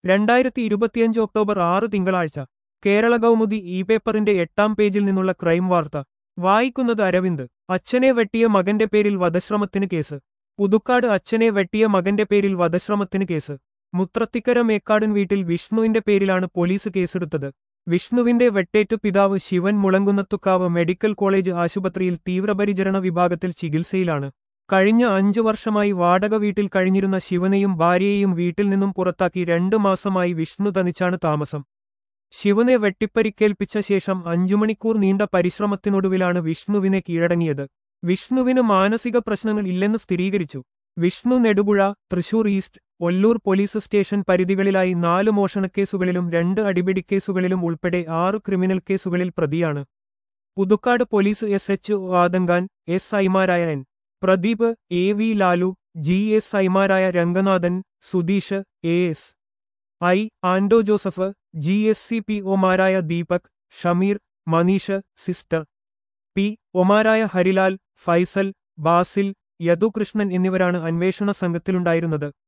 രണ്ടായിരത്തി ഇരുപത്തിയഞ്ച് ഒക്ടോബർ ആറ് തിങ്കളാഴ്ച കേരള കൗമുദി ഇ പേപ്പറിന്റെ എട്ടാം പേജിൽ നിന്നുള്ള ക്രൈം വാർത്ത വായിക്കുന്നത് അരവിന്ദ് അച്ഛനെ വെട്ടിയ മകന്റെ പേരിൽ വധശ്രമത്തിന് കേസ് പുതുക്കാട് അച്ഛനെ വെട്ടിയ മകന്റെ പേരിൽ വധശ്രമത്തിന് കേസ് മുത്രത്തിക്കര മേക്കാടൻ വീട്ടിൽ വിഷ്ണുവിന്റെ പേരിലാണ് പോലീസ് കേസെടുത്തത് വിഷ്ണുവിന്റെ വെട്ടേറ്റു പിതാവ് ശിവൻ മുളങ്കുന്നത്തുക്കാവ് മെഡിക്കൽ കോളേജ് ആശുപത്രിയിൽ തീവ്രപരിചരണ വിഭാഗത്തിൽ ചികിത്സയിലാണ് കഴിഞ്ഞ അഞ്ചു വർഷമായി വാടക വീട്ടിൽ കഴിഞ്ഞിരുന്ന ശിവനെയും ഭാര്യയെയും വീട്ടിൽ നിന്നും പുറത്താക്കി രണ്ടു മാസമായി വിഷ്ണു തനിച്ചാണ് താമസം ശിവനെ വെട്ടിപ്പരിക്കേൽപ്പിച്ച ശേഷം അഞ്ചു മണിക്കൂർ നീണ്ട പരിശ്രമത്തിനൊടുവിലാണ് വിഷ്ണുവിനെ കീഴടങ്ങിയത് വിഷ്ണുവിന് മാനസിക പ്രശ്നങ്ങൾ ഇല്ലെന്ന് സ്ഥിരീകരിച്ചു Vishnu Nedupuzha Thrissur east Ollur police station പരിധികളിലായി നാല് മോഷണക്കേസുകളിലും രണ്ട് അടിപിടിക്കേസുകളിലും ഉൾപ്പെടെ ആറ് ക്രിമിനൽ കേസുകളിൽ പ്രതിയാണ് പുതുക്കാട് പോലീസ് എസ് എച്ച് ആദങ്കാൻ എസ് ഐമാരായ N Pradeep A V Lalu G S ഐമാരായ Ranganathan Sudheesh A S I Ando Joseph G S C P ഒമാരായ ദീപക് ഷമീർ മനീഷ് സിസ്റ്റർ പി ഒമാരായ ഹരിലാൽ ഫൈസൽ ബാസിൽ യദുകൃഷ്ണൻ എന്നിവരാണ് അന്വേഷണ സംഘത്തിലുണ്ടായിരുന്നത്